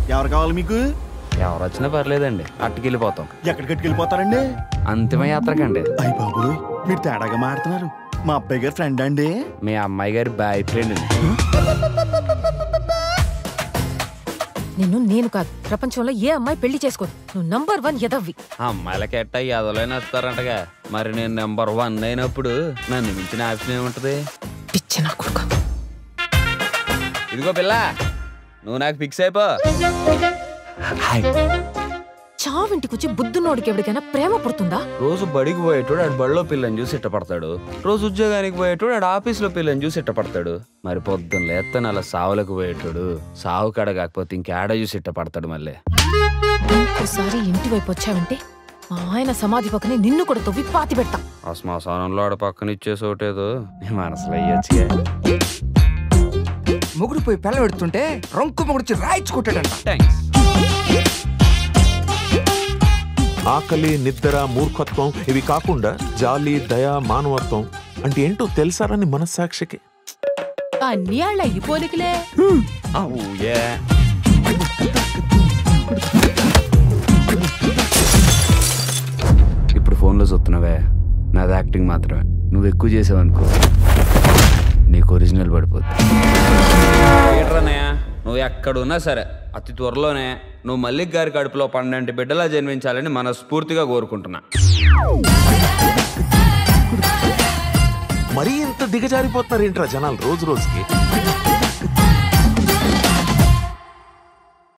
ఎవరు కావాలి మీకు ఎవరు వచ్చినా పర్లేదండి అట్టుకెళ్ళిపోతాం ఎక్కడికి వెళ్ళిపోతారండి అంతిమ యాత్రకండి అయ్య బాబు మీరు తేడాగా మాడుతున్నారు మా అబ్బాయి గారి ఫ్రెండ్ అండి మీ అమ్మాయి గారి బాయ్ ఫ్రెండ్ అండి నిన్ను నేను కాదు ప్రపంచంలో ఏ అమ్మాయి పెళ్లి చేసుకోదు నువ్వు నంబర్ వన్ ఎదవ్వి అమ్మాయిలకి ఎట్ట ఎదలైన వస్తారంటగా మరి నేను నెంబర్ వన్ అయినప్పుడు నన్ను మించిన ఆప్షన్ ఏముంటది పిచ్చి నా కొడుకు ఇదిగో పిల్ల నువ్వు నాకు ఫిక్స్ అయిపో హాయ్ చావింటికి వచ్చి బుద్ధునోడికి ఎవరికైనా ప్రేమ పుడుతుందా రోజు బడికి పోయేటోడు ఆడు బడిలో పిల్లని చూసి ఇట్టపడతాడు రోజు ఉద్యోగానికి పోయేటోడు ఆడు ఆఫీస్లో పిల్లని చూసి ఇట్టపడతాడు మరి పొద్దున్న లేత్తన అలా సావులకు పోయేటోడు సావు కాడ కాకపోతే ఇంకేడ చూసి ఇట్టపడతాడు మళ్ళీ ఒకసారి ఇంటి వైపు వచ్చావంటే మా ఆయన సమాధి పక్కనే నిన్ను కూడా తవ్వి పాతి పెడతా ఆ శ్మశానంలో ఆడ పక్కన ఇచ్చేసోటేదో నీ మనసులో అయ్యొచ్చుగా ముగుడు పోయి పిల్ల పెడుతుంటే రొంకు ముగుడిచి రాయించుకుంటాడంట థ్యాంక్స్ ఆకలి నిద్ర మూర్ఖత్వం ఇవి కాకుండా జాలి దయ మానవత్వం అంటే ఏంటో తెలుసారని మనస్సాక్షికి అన్ని వాళ్ళ ఈ పోలికలే ఊయే ఇప్పుడు ఫోన్లో చూస్తున్నావే నాది యాక్టింగ్ మాత్రమే నువ్వు ఎక్కువ చేసావనుకో నీకు ఒరిజినల్ పడిపోద్ది ఏంట్రన్నయ్య నువ్వు ఎక్కడున్నా సరే అతి త్వరలోనే నువ్వు మల్లిక్ గారి కడుపులో పన్నెండు బిడ్డలా జన్మించాలని మనస్ఫూర్తిగా కోరుకుంటున్నా మరీ ఇంత దిగజారిపోతున్నారు ఏంట్రా జనాలు రోజు రోజుకి